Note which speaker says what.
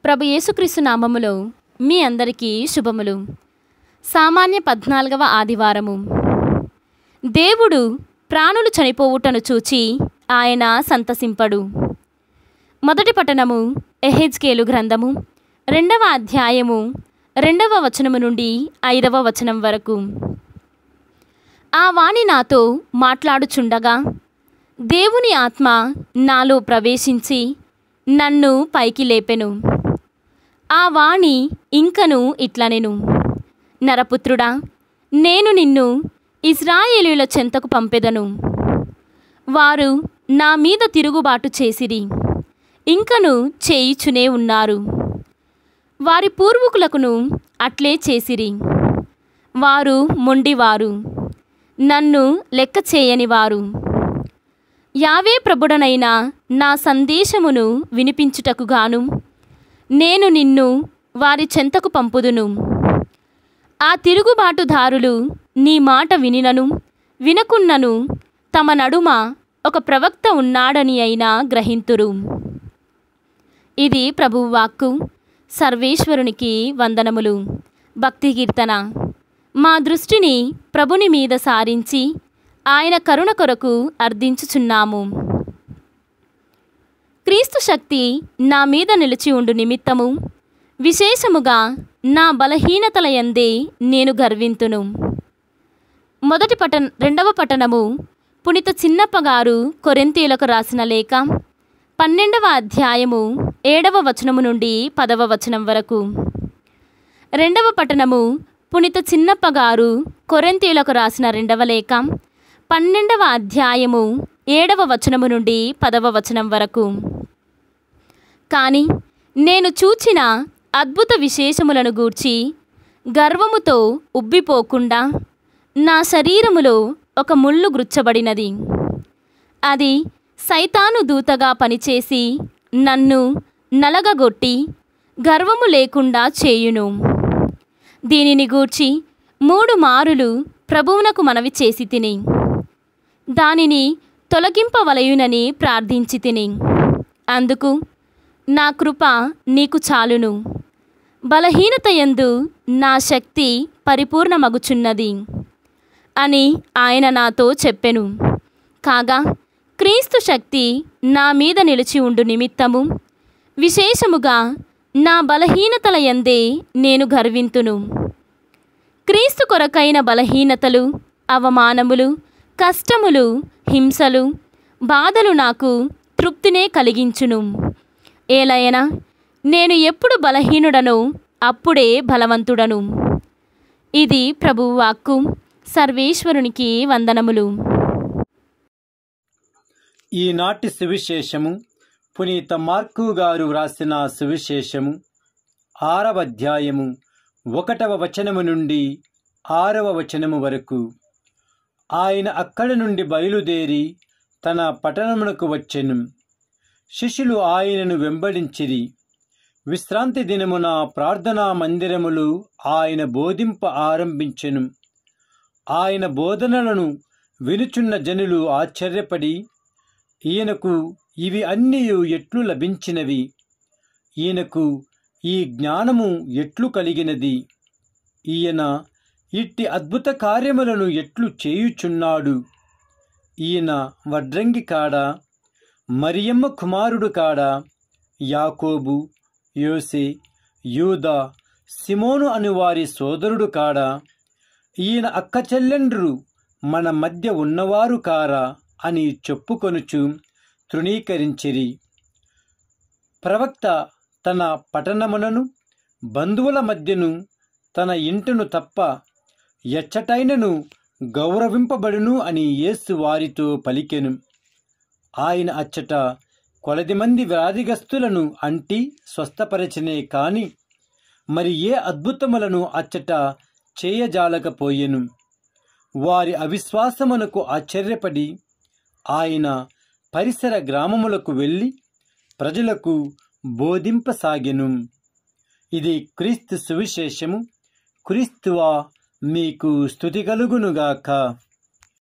Speaker 1: ప్రభు యేసుక్రీస్తు నామములో మీ అందరికీ శుభములు సామాన్య పద్నాలుగవ ఆదివారము దేవుడు ప్రాణులు చనిపోవుటను చూచి ఆయన సంతసింపడు మొదటి పట్టణము ఎహెజ్కేలు గ్రంథము రెండవ అధ్యాయము రెండవ వచనము నుండి ఐదవ వచనం వరకు ఆ వాణి నాతో మాట్లాడుచుండగా దేవుని ఆత్మ నాలో ప్రవేశించి నన్ను పైకి లేపెను ఆ వాణి ఇంకను ఇట్లనెను నరపుత్రుడా నేను నిన్ను ఇజ్రాయేలీల చెంతకు పంపెదను వారు నా మీద తిరుగుబాటు చేసిరి ఇంకను చేయిచునే ఉన్నారు వారి పూర్వీకులకును అట్లే చేసిరి వారు మొండివారు నన్ను లెక్క చేయని వారు యావే ప్రభుడనైన నా సందేశమును వినిపించుటకు గాను నేను నిన్ను వారి చెంతకు పంపుదును ఆ తిరుగుబాటుదారులు నీ మాట వినినను వినకున్నను తమ నడుమ ఒక ప్రవక్త ఉన్నాడని అయినా గ్రహింతురు ఇది ప్రభువు వాక్కు సర్వేశ్వరునికి వందనములు భక్తి కీర్తన మా దృష్టిని ప్రభుని మీద సారించి ఆయన కరుణ కొరకు అర్థించుచున్నాము క్రీస్తు శక్తి నా మీద నిలిచి ఉండు నిమిత్తము విశేషముగా నా బలహీనతల యందే నేను గర్వింతును మొదటి పట్టణ రెండవ పట్టణము పునిత చిన్నప్ప గారు కొరెంతీలకు రాసిన లేఖ పన్నెండవ అధ్యాయము ఏడవ వచనము నుండి పదవ వచనం వరకు రెండవ పట్టణము పునిత చిన్నప్ప గారు కొరెంతీలకు రాసిన రెండవ లేఖ పన్నెండవ అధ్యాయము ఏడవ వచనము నుండి పదవ వచనం వరకు కానీ నేను చూచిన అద్భుత విశేషములను గూర్చి గర్వముతో ఉబ్బిపోకుండా నా శరీరములో ఒక ముళ్ళు గుచ్చబడినది అది సైతాను దూతగా పనిచేసి నన్ను నలగగొట్టి గర్వము లేకుండా చేయును దీనిని గూర్చి మూడు మారులు ప్రభువునకు మనవి చేసి తిని దానిని తొలగింపవలయునని ప్రార్థించి తిని అందుకు నా కృప నీకు చాలును బలహీనత యందు నా శక్తి పరిపూర్ణమగుచున్నది అని ఆయన నాతో చెప్పెను కాగా క్రీస్తు శక్తి నా మీద నిలిచి ఉండు నిమిత్తము విశేషముగా నా బలహీనతల యందే నేను గర్వింతును క్రీస్తు కొరకైన బలహీనతలు అవమానములు కష్టములు హింసలు బాధలు నాకు తృప్తినే కలిగించును ఏలయనా నేను ఎప్పుడు బలహీనుడనో అప్పుడే బలవంతుడను ఇది ప్రభువు వాక్కు సర్వేశ్వరునికి వందనములు
Speaker 2: ఈనాటి సువిశేషము పునీత మార్కు గారు వ్రాసిన సువిశేషము ఆరవ అధ్యాయము ఒకటవ వచనము నుండి ఆరవ వచనము వరకు ఆయన అక్కడి నుండి బయలుదేరి తన పట్టణమునకు వచ్చెను శిష్యులు ఆయనను వెంబడించిరి విశ్రాంతి దినమున ప్రార్థనా మందిరములు ఆయన బోధింప ఆరంభించెను ఆయన బోధనలను వినుచున్న జనులు ఆశ్చర్యపడి ఈయనకు ఇవి అన్నీ ఎట్లు లభించినవి ఈయనకు ఈ జ్ఞానము ఎట్లు కలిగినది ఈయన ఇట్టి అద్భుత కార్యములను ఎట్లు చేయుచున్నాడు ఈయన వడ్రంగి కాడా మరియమ్మ కుమారుడు కాడా యాకోబు యోసే యూదా సిమోను అను వారి సోదరుడు కాడా ఈయన అక్క చెల్లెండ్రు మన మధ్య ఉన్నవారు కారా అని చెప్పుకొనుచు తృణీకరించిరి ప్రవక్త తన పట్టణములను బంధువుల మధ్యను తన ఇంటను తప్ప ఎచ్చటైనను గౌరవింపబడును అని యేసు వారితో పలికెను ఆయన అచ్చట కొలది మంది వ్యాధిగస్తులను అంటి స్వస్థపరచనే కాని మరి ఏ అద్భుతములను అచ్చట చేయజాలకపోయెను వారి అవిశ్వాసమునకు ఆశ్చర్యపడి ఆయన పరిసర గ్రామములకు వెళ్ళి ప్రజలకు బోధింపసాగెను ఇది క్రీస్తు సువిశేషము క్రీస్తువా మీకు స్థుతి కలుగునుగాక